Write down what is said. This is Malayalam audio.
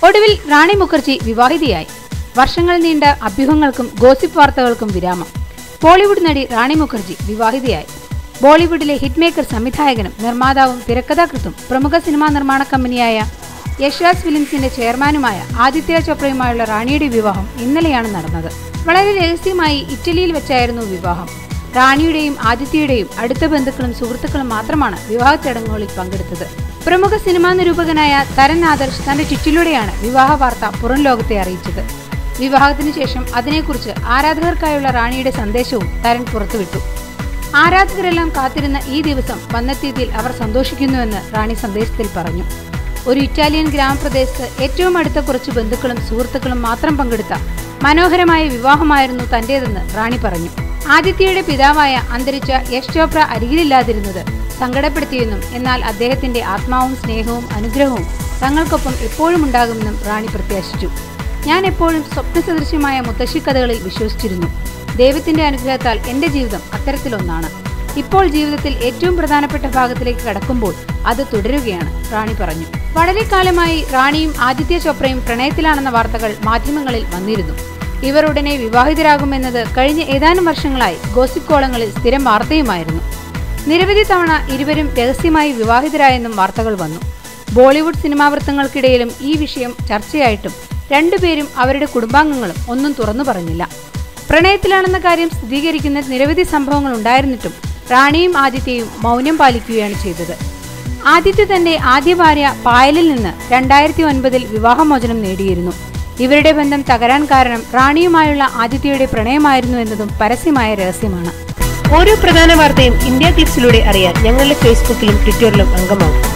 ഒടുവിൽ റാണി മുഖർജി വിവാഹിതയായി വർഷങ്ങൾ നീണ്ട അഭ്യൂഹങ്ങൾക്കും ഗോസിപ്പ് വാർത്തകൾക്കും വിരാമം ബോളിവുഡ് നടി റാണി മുഖർജി വിവാഹിതയായി ബോളിവുഡിലെ ഹിറ്റ് മേക്കർ സംവിധായകനും നിർമ്മാതാവും തിരക്കഥാകൃത്തും പ്രമുഖ സിനിമാ നിർമ്മാണ കമ്പനിയായ യശ്രാജ് ഫിലിംസിന്റെ ചെയർമാനുമായ ആദിത്യ ചോപ്രയുമായുള്ള റാണിയുടെ വിവാഹം ഇന്നലെയാണ് നടന്നത് വളരെ രഹസ്യമായി ഇറ്റലിയിൽ വെച്ചായിരുന്നു വിവാഹം റാണിയുടെയും ആദിത്യയുടെയും അടുത്ത ബന്ധുക്കളും സുഹൃത്തുക്കളും മാത്രമാണ് വിവാഹ ചടങ്ങുകളിൽ പങ്കെടുത്തത് പ്രമുഖ സിനിമാ നിരൂപകനായ തരൻ ആദർശ് തന്റെ ട്വിറ്റിലൂടെയാണ് വിവാഹ വാർത്ത പുറം ലോകത്തെ അറിയിച്ചത് വിവാഹത്തിനു ശേഷം അതിനെക്കുറിച്ച് ആരാധകർക്കായുള്ള റാണിയുടെ സന്ദേശവും തരൻ പുറത്തുവിട്ടു ആരാധകരെല്ലാം കാത്തിരുന്ന ഈ ദിവസം വന്നെത്തിയതിൽ അവർ സന്തോഷിക്കുന്നുവെന്ന് റാണി സന്ദേശത്തിൽ പറഞ്ഞു ഒരു ഇറ്റാലിയൻ ഗ്രാമപ്രദേശത്ത് ഏറ്റവും അടുത്ത കുറച്ച് ബന്ധുക്കളും സുഹൃത്തുക്കളും മാത്രം പങ്കെടുത്ത മനോഹരമായ വിവാഹമായിരുന്നു തന്റേതെന്ന് റാണി പറഞ്ഞു ആദിത്യയുടെ പിതാവായ അന്തരിച്ച യശ് ചോപ്ര അരികിലില്ലാതിരുന്നത് സങ്കടപ്പെടുത്തിയെന്നും എന്നാൽ അദ്ദേഹത്തിന്റെ ആത്മാവും സ്നേഹവും അനുഗ്രഹവും തങ്ങൾക്കൊപ്പം എപ്പോഴും ഉണ്ടാകുമെന്നും റാണി പ്രത്യാശിച്ചു ഞാൻ എപ്പോഴും സ്വപ്നസദൃശ്യമായ മുത്തശ്ശിക്കഥകളിൽ വിശ്വസിച്ചിരുന്നു ദൈവത്തിന്റെ അനുഗ്രഹത്താൽ എന്റെ ജീവിതം അത്തരത്തിലൊന്നാണ് ഇപ്പോൾ ജീവിതത്തിൽ ഏറ്റവും പ്രധാനപ്പെട്ട ഭാഗത്തിലേക്ക് കടക്കുമ്പോൾ അത് തുടരുകയാണ് റാണി പറഞ്ഞു വളരെ കാലമായി റാണിയും ആദിത്യ ചോപ്രയും പ്രണയത്തിലാണെന്ന വാർത്തകൾ മാധ്യമങ്ങളിൽ വന്നിരുന്നു ഇവർ ഉടനെ വിവാഹിതരാകുമെന്നത് കഴിഞ്ഞ ഏതാനും വർഷങ്ങളായി ഗോസിപ്പ് കോളങ്ങളിൽ സ്ഥിരം വാർത്തയുമായിരുന്നു നിരവധി തവണ ഇരുവരും രഹസ്യമായി വിവാഹിതരായെന്നും വാർത്തകൾ വന്നു ബോളിവുഡ് സിനിമാ വൃത്തങ്ങൾക്കിടയിലും ഈ വിഷയം ചർച്ചയായിട്ടും രണ്ടുപേരും അവരുടെ കുടുംബാംഗങ്ങളും ഒന്നും തുറന്നു പറഞ്ഞില്ല പ്രണയത്തിലാണെന്ന കാര്യം സ്ഥിരീകരിക്കുന്ന നിരവധി സംഭവങ്ങൾ ഉണ്ടായിരുന്നിട്ടും റാണിയും ആദിത്യയും മൗനം പാലിക്കുകയാണ് ചെയ്തത് ആദിത്യ തന്റെ ആദ്യ ഭാര്യ പായലിൽ നിന്ന് രണ്ടായിരത്തി ഒൻപതിൽ വിവാഹമോചനം നേടിയിരുന്നു ഇവരുടെ ബന്ധം തകരാൻ കാരണം റാണിയുമായുള്ള ആദിത്യയുടെ പ്രണയമായിരുന്നു എന്നതും പരസ്യമായ രഹസ്യമാണ് ഓരോ പ്രധാന വാർത്തയും ഇന്ത്യ ക്ലിപ്സിലൂടെ അറിയാൻ ഞങ്ങളുടെ ഫേസ്ബുക്കിലും ട്വിറ്ററിലും അംഗമാകും